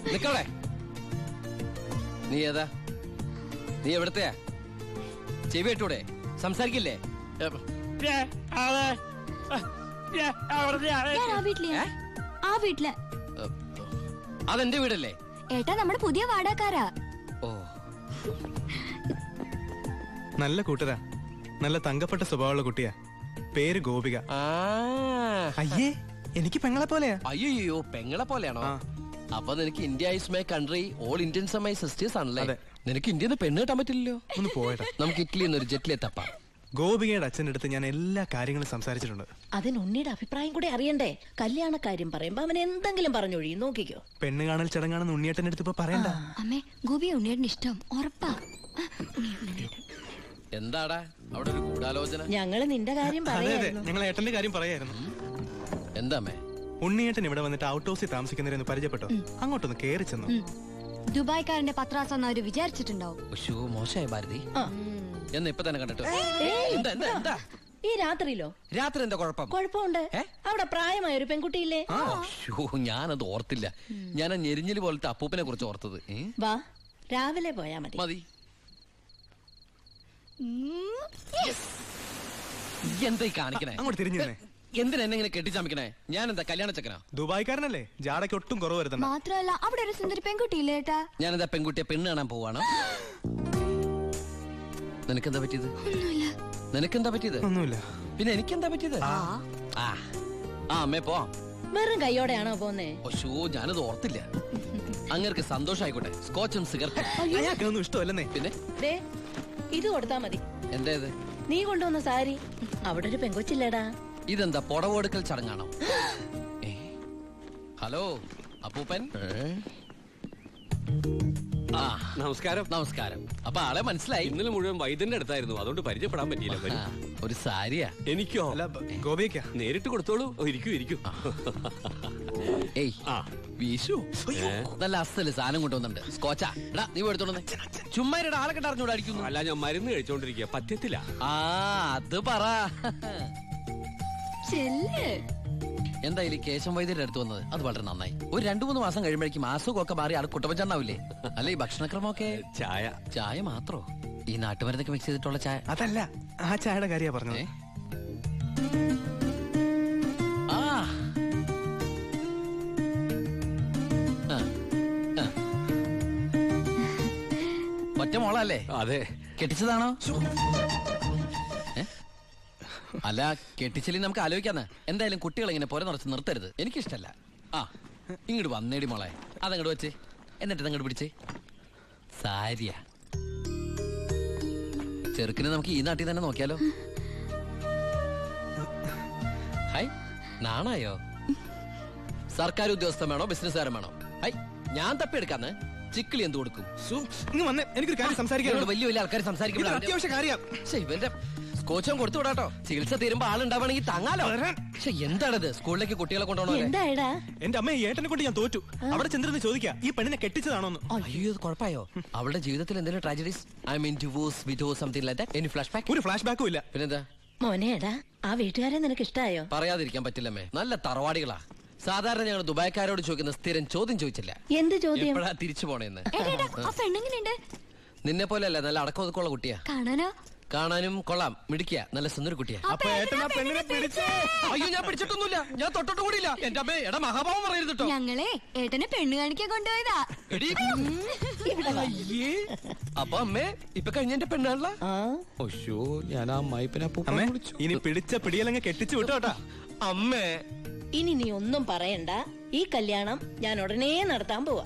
നിക്കവിടെ നീ ഏതാ നീ എവിടത്തെയാ ചെവി ഇട്ടൂടെ സംസാരിക്കില്ലേ ഞാൻ ആ വീട്ടിലെയാ ആ വീട്ടില് അതെന്റെ വീടല്ലേ ഏട്ടാ നമ്മുടെ പുതിയ വാടകക്കാരാ ഓ നല്ല കൂട്ടരാ നല്ല തങ്കപ്പെട്ട സ്വഭാവമുള്ള കുട്ടിയാ പേര് ഗോപിക ആ അയ്യേ എനിക്ക് പെങ്ങളെ പോലെയാ അയ്യോ പെങ്ങളെ പോലെയാണോ ആ. അപ്പൊ നിനക്ക് India is my country all Indians my sisters ആണല്ലേ അതെ. നിനക്ക് ഇന്ത്യയിൽ നിന്ന് പെണ്ണ് കിട്ടാൻ പറ്റില്ലല്ലോ ഒന്ന് പോയടാ നമുക്ക് ഇറ്റലിയിൽ നിന്ന് ഒരു ജെറ്റിലെ തപ്പാം ഗോപികയുടെ അച്ഛൻ്റെ അടുത്ത് ഞാൻ എല്ലാ കാര്യങ്ങളും സംസാരിച്ചിട്ടുണ്ട് അതിന് ഉണ്ണിയുടെ അഭിപ്രായം കൂടെ അറിയണ്ടേ കല്യാണക്കാര്യം പറയുമ്പോ അവൻ എന്തെങ്കിലും പറഞ്ഞൊഴിയും നോക്കിക്കോ പെണ്ണ് കാണൽ ചടങ്ങാണെന്ന് ഉണ്ണിയേട്ടൻ്റെ അടുത്ത് ഇപ്പൊ പറയണ്ട അമ്മേ ഗോപി ഉണ്ണിയേട്ടന് ഇഷ്ടം ഉറപ്പാ എന്താടാ അവിടെ ഒരു ഗൂഢാലോചന ഞങ്ങള് നിന്റെ കാര്യം അതെ അതെ പറയായിരുന്നു ഞങ്ങൾ ഏട്ടന്റെ കാര്യം പറയായിരുന്നു എന്താമേ ഉണ്ണിയേട്ടൻ ഇവിടെ വന്നിട്ട് ഔട്ട് ഹൗസിൽ താമസിക്കുന്നവരെന്ന് പരിചയപ്പെട്ടോ അങ്ങോട്ടൊന്ന് കേറി ചെന്നു ഉം. ദുബായ്ക്കാരന്റെ പത്രാസം അവര് വിചാരിച്ചിട്ടുണ്ടാവും ഉഷു മോശമായ ഭാരതി ആ. എന്ന് ഇപ്പൊ തന്നെ കണ്ടിട്ട് ഏയ്, എന്താ എന്താ എന്താ ഈ രാത്രിയിലോ രാത്രി എന്താ കുഴപ്പം കുഴപ്പമുണ്ട് ഏ? അവിടെ പ്രായമായ ഒരു പെൺകുട്ടിയില്ലേ അയ്യോ ഞാനത് ഓർത്തില്ല ഞാൻ ആ ഞെരിഞ്ഞില് പോലത്തെ അപ്പൂപ്പനെ കുറിച്ച് ഓർത്തത് ഏ? വാ രാവിലെ പോയാ മതി മതി എന്താ ഈ കാണിക്കണേ അങ്ങോട്ട് തിരിഞ്ഞു നിന്നേ എന്തിനാ എന്നെ ഇങ്ങനെ കെട്ടിച്ചമിക്കണേ ഞാൻ എന്താ കല്യാണ ചക്കനാ ദുബായ്ക്കാരനല്ലേ ജാടയ്ക്ക് ഒട്ടും കുറവ് വരുത്തണ്ട മാത്രമല്ല അവിടെ ഒരു സുന്ദരി പെൺകുട്ടിയില്ലേ ഏട്ടാ ഞാൻ എന്താ പെൺകുട്ടിയെ പെണ്ണ് കാണാൻ പോവാണ് നിനക്കെന്താ പറ്റിയത് ഒന്നുമില്ല നിനക്കെന്താ പറ്റിയത് ഒന്നുമില്ല പിന്നെ എനിക്കെന്താ പറ്റിയത് ആ ആ അമ്മേ പോവാം വെറും കൈയോടെയാണോ പോന്നേ ഒശോ ഞാനത് ഓർത്തില്ല അങ്ങർക്ക് സന്തോഷായിക്കോട്ടെ സ്കോച്ചും സിഗരറ്റും അയാൾക്കൊന്നും ഇഷ്ടമല്ലെന്നേ പിന്നെ ദേ ഇത് കൊടുത്താ മതി എന്താ ഇത് നീ കൊണ്ടുവന്ന സാരി അവിടെ ഒരു പെങ്കൊച്ചില്ലേടാ ഇതെന്താ പുടവെടുക്കൽ ചടങ്ങാണോ ഏ? ഹലോ അപ്പൂപ്പൻ ആ നമസ്കാരം നമസ്കാരം അപ്പൊ ആളെ മനസ്സിലായി ഇന്നലെ മുഴുവൻ വൈദ്യന്റെ അടുത്തായിരുന്നു അതുകൊണ്ട് പരിചയപ്പെടാൻ പറ്റിയില്ല വരൂ. ആ, ഒരു സാരിയാ എനിക്കോ അല്ല ഗോപിക നേരിട്ട് കൊടുത്തോളൂ ഓ, ഇരിക്കൂ ഇരിക്കൂ ഏയ് ആ വീശു നല്ല അസല് സാധനം കൊണ്ടുവന്നുണ്ട് സ്കോച്ചാ എടാ നീ പോയി എടുത്തോണ്ട് വന്നേ. ചുമ്മാ ഇരടാ, ആളെ കണ്ടറിഞ്ഞൂടെ അടിക്കുന്നു അല്ല ഞാൻ മരുന്ന് കഴിച്ചോണ്ടിരിക്കുക പറ്റത്തില്ല ആ അത് പറ ചെല്ല് എന്തായാലും കേശം വൈദ്യരുടെ അടുത്ത് വന്നത് അത് വളരെ നന്നായി ഒരു രണ്ടു മൂന്ന് മാസം കഴിയുമ്പോഴേക്കും അസുഖമൊക്കെ മാറി ആൾ കുട്ടപ്പച്ചണ്ടാവില്ലേ അല്ല ഈ ഭക്ഷണക്രമമൊക്കെ ചായ ചായ മാത്രോ ഈ നാട്ടുമരുന്നൊക്കെ മിക്സ് ചെയ്തിട്ടുള്ള ചായ അതല്ല ആ ചായയുടെ കാര്യ പറഞ്ഞത് ഏ? ആ ആ. ആ. ഒറ്റ മോളല്ലേ അതെ കെട്ടിച്ചതാണോ ഏ? അല്ല കെട്ടിച്ചില്ലെങ്കിൽ നമുക്ക് ആലോചിക്കാന്ന് എന്തായാലും കുട്ടികൾ ഇങ്ങനെ പുര നിറച്ച് നിർത്തരുത് എനിക്കിഷ്ടല്ല ആ ഇങ്ങോട്ട് വന്നേടി മോളെ അതങ്ങോട്ട് വെച്ച് എന്നിട്ട് ഇതങ്ങോട്ട് പിടിച്ചേ സാരിയ ചെറുക്കിനെ നമുക്ക് ഈ നാട്ടിൽ തന്നെ നോക്കിയാലോ ഹായ് നാണായോ സർക്കാർ ഉദ്യോഗസ്ഥൻ വേണോ ബിസിനസ്സുകാരൻ വേണോ ഹൈ ഞാൻ തപ്പിയെടുക്കാന്ന് ചിക്കിളി എന്ത് കൊടുക്കും സു, ഇങ്ങ് വന്നേ എനിക്കൊരു കാര്യം ഇവരോട് സംസാരിക്കാനുണ്ട് വലിയ വലിയ ആൾക്കാർ ഇത് സംസാരിക്കുമ്പോൾ അത്യാവശ്യ കാര്യം ശ്ശെ, ഇവന്റെ സ്കോച്ചും കൊടുത്തു വിടാട്ടോ ചികിത്സ തീരുമ്പോ ആളുണ്ടാവണമെങ്കിൽ താങ്ങാലോ പക്ഷെ എന്താണിത് സ്കൂളിലേക്ക് കുട്ടികളെ കൊണ്ടുപോകണോ എന്തായടാ എന്റെ അമ്മ ഈ ഏട്ടനെ കൊണ്ട് ഞാൻ തോറ്റു അവിടെ ചെന്നിരുന്ന് ചോദിക്കാ ഈ പെണ്ണിനെ കെട്ടിച്ചതാണോന്ന് അയ്യോ ഇത് കുഴപ്പമായോ അവളുടെ ജീവിതത്തിൽ എന്തെങ്കിലും tragedies I mean divorce widows something like that any flashback ഒരു ഫ്ലാഷ് ബാക്കും ഇല്ല പിന്നെന്താ മോനേടാ ആ വീട്ടുകാരെ നിനക്ക് ഇഷ്ടായോ പറയാതിരിക്കാൻ പറ്റില്ലമ്മേ നല്ല തറവാടികളാ സാധാരണ ഞങ്ങൾ ദുബായ്ക്കാരോട് ചോദിക്കുന്ന സ്ഥിരം ചോദ്യം ചോദിച്ചില്ല എന്ത് ചോദ്യം എപ്പോഴാ തിരിച്ചു പോണേന്ന് ഏട്ടാ ഏട്ടാ, ആ പെണ്ണെങ്ങനെയുണ്ട് നിന്നെ പോലെയല്ല നല്ല അടക്കമൊതുക്കമുള്ള കുട്ടിയാ കാണാനോ കാണാനും കൊള്ളാം മിടിക്കുക നല്ല സുന്ദര കുട്ടിയാ അപ്പൊ ഏട്ടൻ ആ പെണ്ണിനെ പിടിച്ചേ അയ്യോ ഞാൻ പിടിച്ചിട്ടൊന്നുമില്ല ഞാൻ തൊട്ടിട്ട് കൂടിയില്ല എന്റെ അമ്മേ എടാ മഹാഭാവം പറയരുത് കേട്ടോ ഞങ്ങളെ ഏട്ടനെ പെണ്ണ് കാണിക്കാൻ കൊണ്ടുപോയതാ എടീ. ഇവിടെ വാ. അയ്യേ. അപ്പൊ അമ്മേ ഇപ്പൊ കഴിഞ്ഞ എന്റെ പെണ്ണാണല്ല ആ ഒശോ ഞാൻ ആ അമ്മായിപ്പനെ അമ്മേ ഇനി പിടിച്ച പിടിയലങ്ങ് കെട്ടിച്ചു വിട്ടോട്ടാ അമ്മേ ഇനി നീ ഒന്നും പറയണ്ട ഈ കല്യാണം ഞാൻ ഉടനെ നടത്താൻ പോവാ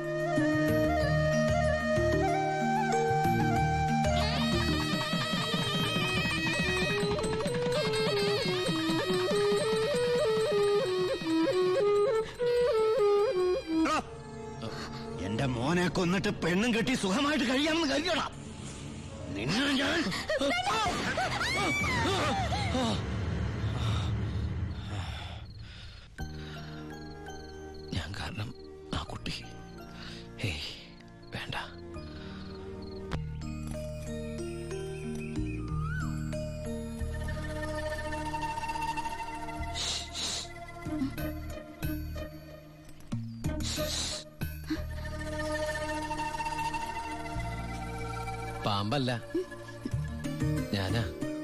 എന്റെ മോനെ കൊന്നിട്ട് പെണ്ണും കെട്ടി സുഖമായിട്ട് കഴിയാമെന്ന് കരുതിയടാ നിന്നെ ഞാൻ ഞാൻ കാരണം ആ കുട്ടി ഹേയ് വേണ്ട പാമ്പല്ല ഞാനാ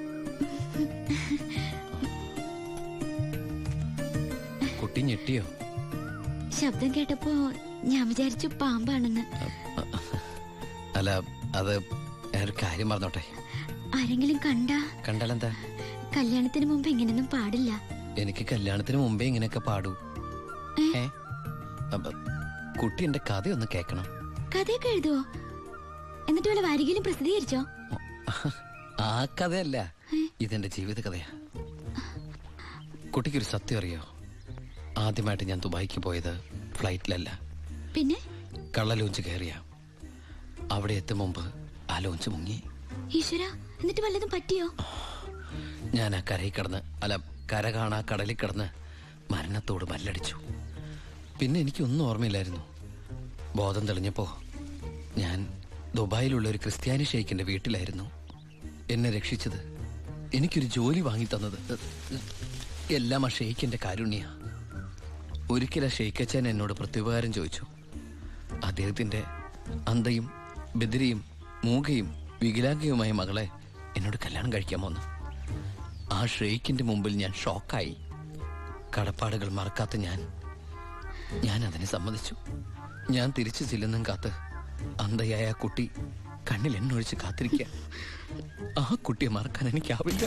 കുട്ടി ഞെട്ടിയോ ശബ്ദം കേട്ടപ്പോ ഞാൻ വിചാരിച്ചു പാമ്പാണെന്ന് അല്ല അത് ഞാനൊരു കാര്യം പറഞ്ഞോട്ടെ ആരെങ്കിലും കണ്ടാ കണ്ടാലെന്താ കല്യാണത്തിന് മുമ്പ് ഇങ്ങനെയൊന്നും പാടില്ല എനിക്ക് കല്യാണത്തിന് മുമ്പേ ഇങ്ങനെയൊക്കെ പാടൂ ഏ അപ്പ, കുട്ടി എന്റെ കഥയൊന്ന് കേക്കണം കഥയൊക്കെ എഴുതുവോ എന്നിട്ട് വല്ല വാരികയിലും പ്രസിദ്ധീകരിച്ചോ ആ കഥയല്ല ഇതെന്റെ ജീവിത കഥയാ കുട്ടിക്കൊരു സത്യം അറിയോ ആദ്യമായിട്ട് ഞാൻ ദുബായിക്ക് പോയത് ഫ്ലൈറ്റിലല്ല പിന്നെ കള്ള ലോഞ്ച് കയറിയ അവിടെ എത്തും മുമ്പ് ആ ലോഞ്ച് മുങ്ങി ഈശ്വര എന്നിട്ട് വല്ലതും പറ്റിയോ ഞാൻ ആ കരയിൽ കിടന്ന് അല്ല കര കാണാ കടലിൽ കിടന്ന് മരണത്തോട് മല്ലടിച്ചു പിന്നെ എനിക്കൊന്നും ഓർമ്മയില്ലായിരുന്നു ബോധം തെളിഞ്ഞപ്പോ ഞാൻ ദുബായിലുള്ള ഒരു ക്രിസ്ത്യാനി ഷെയ്ഖിന്റെ വീട്ടിലായിരുന്നു എന്നെ രക്ഷിച്ചത് എനിക്കൊരു ജോലി വാങ്ങി തന്നത് എല്ലാം ആ ഷെയ്ഖിന്റെ കാരുണ്യ ഒരിക്കൽ ആ ഷെയ്ഖച്ചൻ എന്നോട് പ്രത്യുപകാരം ചോദിച്ചു അദ്ദേഹത്തിന്റെ അന്തയും ബദിരിയും മൂകയും വികലാംഗയുമായ മകളെ എന്നോട് കല്യാണം കഴിക്കാമോന്ന് ആ ഷെയ്ഖിന്റെ മുമ്പിൽ ഞാൻ ഷോക്കായി കടപ്പാടുകൾ മറക്കാത്ത ഞാൻ ഞാൻ അതിനെ സമ്മതിച്ചു ഞാൻ തിരിച്ചു ചെല്ലുന്നും കാത്ത് അന്ധയായ ആ കുട്ടി കണ്ണിൽ എണ്ണൊഴിച്ച് കാത്തിരിക്കുക ആ കുട്ടിയെ മറക്കാൻ എനിക്കാവില്ല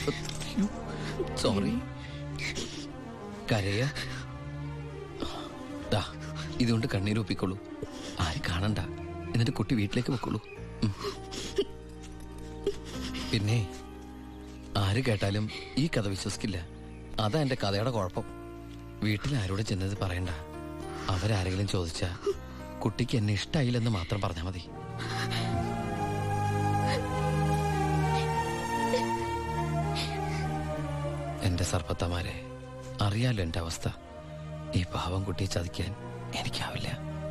സോറി കരയ ദാ ഇതുകൊണ്ട് കണ്ണീരൊപ്പിക്കോളൂ ആരും കാണണ്ട എന്നിട്ട് കുട്ടി വീട്ടിലേക്ക് വെക്കോളൂ ഉം. പിന്നെ ആര് കേട്ടാലും ഈ കഥ വിശ്വസിക്കില്ല അതാ എന്റെ കഥയുടെ കുഴപ്പം വീട്ടിൽ ആരോട് ചെന്നത് പറയണ്ട അവരാരെങ്കിലും ചോദിച്ചാ കുട്ടിക്ക് എന്നെ ഇഷ്ടായില്ലെന്ന് മാത്രം പറഞ്ഞാൽ മതി എന്റെ സർപ്പത്തമാരെ അറിയാലോ എന്റെ അവസ്ഥ ഈ പാവം കുട്ടിയെ ചതിക്കാൻ എനിക്കാവില്ല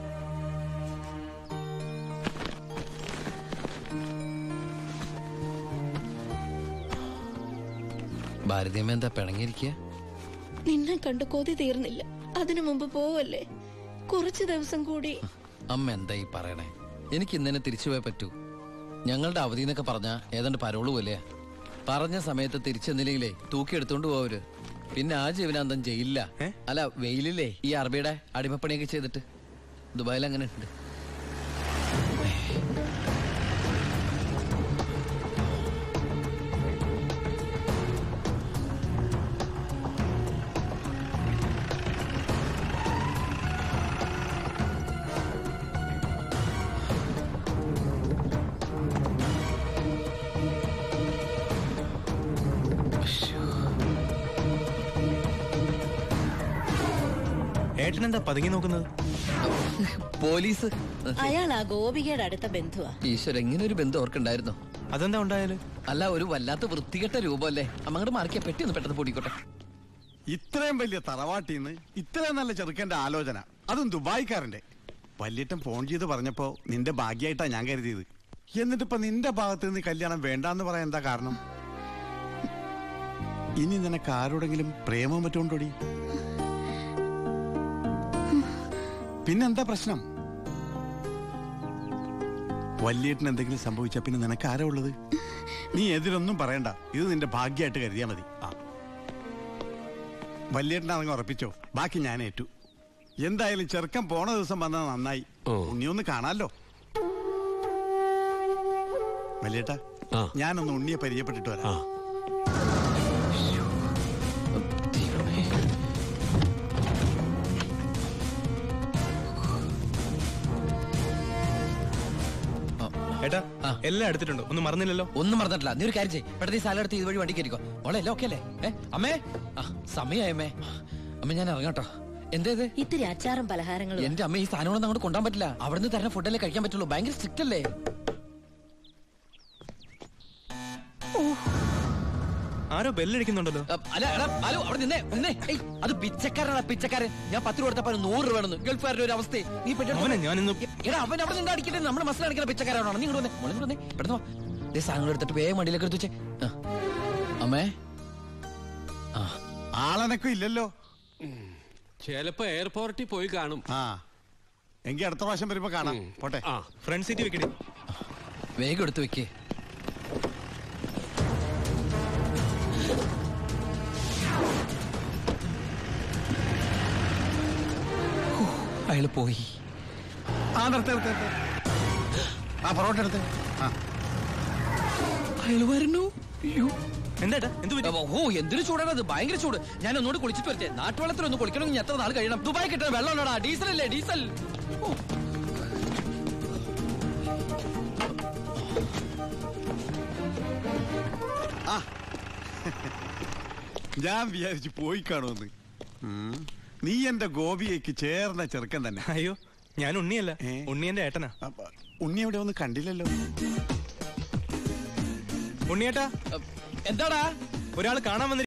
ഭാരതീയമ്മ എന്താ പിണങ്ങിയിരിക്കുക നിന്നെ കണ്ട് കൊതി തീർന്നില്ല അതിനു മുമ്പ് പോവല്ലേ കുറച്ചു ദിവസം കൂടി അമ്മ എന്താ ഈ പറയണേ എനിക്ക് ഇന്നെ തിരിച്ചു പോയേ പറ്റൂ ഞങ്ങളുടെ അവധി എന്നൊക്കെ പറഞ്ഞ ഏതാണ്ട് പരോള് പോലെയാ പറഞ്ഞ സമയത്ത് തിരിച്ചെന്നില്ലെങ്കിലേ തൂക്കി എടുത്തോണ്ട് പോവര് പിന്നെ ആ ജീവനാന്തം ജയിലില്ല ഏ? അല്ല വെയിലില്ലേ ഈ അറബിയുടെ അടിമപ്പണിയൊക്കെ ചെയ്തിട്ട് ദുബായിൽ അങ്ങനെ ഉണ്ട് ഏട്ടനെന്താ പതുങ്ങി നോക്കുന്നത് പോലീസ് അയാൾ ആ ഗോപികയുടെ അടുത്ത ബന്ധുവാ ഈശ്വര ഇങ്ങനെ ഒരു ബന്ധം ഓർക്കുണ്ടായിരുന്നോ അതെന്താ ഉണ്ടായാല് അല്ല ഒരു വല്ലാത്ത വൃത്തികെട്ട രൂപമല്ലേ അമ്മങ്ങോട്ട് മാറിക്കിയ പെട്ടി ഒന്ന് പെട്ടെന്ന് പൊടിക്കോട്ടെ ഇത്രയും വലിയ തറവാട്ടിന്ന് ഇത്രയും നല്ല ചെറുക്കന്റെ ആലോചന അതും ദുബായിക്കാരന്റെ വല്യേട്ടൻ ഫോൺ ചെയ്ത് പറഞ്ഞപ്പോ നിന്റെ ഭാഗ്യായിട്ടാ ഞാൻ കരുതിയത് എന്നിട്ടിപ്പോ നിന്റെ ഭാഗത്ത് നിന്ന് കല്യാണം വേണ്ടാന്ന് പറയാൻ എന്താ കാരണം ഇനി നിനക്ക് ആരോടെങ്കിലും പ്രേമം പറ്റുകൊണ്ടോടി പിന്നെന്താ പ്രശ്നം വല്യേട്ടന് എന്തെങ്കിലും സംഭവിച്ചാ പിന്നെ നിനക്ക് ആരാ ഉള്ളത് നീ എതിരൊന്നും പറയണ്ട ഇത് നിന്റെ ഭാഗ്യമായിട്ട് കരുതിയാ മതി ആ വല്യേട്ടനാണെങ്കിൽ ഉറപ്പിച്ചോ ബാക്കി ഞാൻ ഏറ്റു എന്തായാലും ചെറുക്കൻ പോണ ദിവസം വന്നത് നന്നായി ഓ. ഉണ്ണിയൊന്ന് കാണാലോ വല്യേട്ടാ ആ. ഞാനൊന്ന് ഉണ്ണിയെ പരിചയപ്പെട്ടിട്ട് ആ വരാം ദൈവമേ. ഏട്ടാ ആ. എല്ലാം എടുത്തിട്ടുണ്ടോ ഒന്നും മറന്നില്ലല്ലോ ഒന്നും മറന്നിട്ടില്ല നീ ഒരു കാര്യം ചെയ്യ് പെട്ടെന്ന് ഈ സാലം എടുത്ത് ഇതുവഴി വണ്ടി കയറിക്കോ മോളെ എല്ലാം ഓക്കെ അല്ലേ ഏ അമ്മേ ആ സമയമായി അമ്മേ അമ്മ ഞാൻ ഇറങ്ങാട്ടോ എന്തേത് ഇത്തിരി അച്ചാറും പലഹാരങ്ങളും എന്റെ അമ്മ ഈ സാധനങ്ങളൊന്നും അങ്ങോട്ട് കൊണ്ടാൻ പറ്റില്ല അവിടുന്ന് തരുന്ന ഫുഡല്ലേ കഴിക്കാൻ പറ്റുള്ളൂ ഭയങ്കര സ്ട്രിക്റ്റ് അല്ലേ ആരോ ബെല്ലടിക്കുന്നുണ്ടല്ലോ അ, അല്ല എടാ ഹലോ അവിടെ നിന്നേ നിന്നേ ഏയ് അത് പിച്ചക്കാരനാ പിച്ചക്കാരൻ ഞാൻ പത്ത് രൂപ കൊടുത്തപ്പോ അവന് നൂറ് രൂപ വേണമെന്ന് ഗൾഫുകാരുടെ ഒരു അവസ്ഥ നീ പെട്ടെന്ന് അവനെ ഞാനിന്ന് എടാ അവൻ അവിടെ നിന്ന് അടിക്കട്ടെ നമ്മുടെ മസിൽ അടിക്കുന്ന പിച്ചക്കാരാണോ നീ ഇങ്ങോട്ട് വന്നേ മോളെ ഇങ്ങോട്ട് വന്നേ പെട്ടെന്ന് വാ. ദേ സാധനങ്ങൾ എടുത്തിട്ട് വേഗം വണ്ടിയിലേക്ക് എടുത്ത് വെച്ചേ ആ. അമ്മേ ആ ആളനക്കം ഇല്ലല്ലോ ചിലപ്പോ എയർപോർട്ടിൽ പോയി കാണും ആ എങ്കി അടുത്ത പ്രാവശ്യം വരുമ്പോ കാണാം പോട്ടെ ആ ഫ്രണ്ട് സീറ്റ് വെക്കടി വേഗം എടുത്തു വെക്കേ അയാള് പോയി ആ നിർത്ത് നിർത്ത് നിർത്ത്. ആ പൊറോട്ട എടുത്ത് ആ അയാള് വരുന്നു അയ്യോ എന്താ എന്ത് പറ്റി ഓ എന്തൊരു ചൂടാണ് അത് ഭയങ്കര ചൂട് ഞാൻ ഒന്നുകൂടി കുളിച്ചിട്ട് വരട്ടെ നാട്ടുവെള്ളത്തിൽ ഒന്ന് കുളിക്കണമെങ്കിൽ എത്ര നാൾ കഴിയണം ദുബായ് കിട്ടുന്ന വെള്ളം ഉള്ളടാ ഡീസൽ അല്ലേ ഡീസൽ ഓ. ഞാൻ വിചാരിച്ചു പോയി കാണുമെന്ന് ഉം. നീ എന്റെ ഗോപിയേക്ക് ചേർന്ന ചെറുക്കൻ തന്നെ അയ്യോ ഞാൻ ഉണ്ണിയല്ല ഏ? ഉണ്ണി എന്റെ ഏട്ടനാ അപ്പ- ഉണ്ണി എവിടെ ഒന്ന് കണ്ടില്ലല്ലോ ഉണ്ണിയേട്ടാ എന്താടാ ഒരാൾ കാണാൻ വന്നിരിക്കുന്നു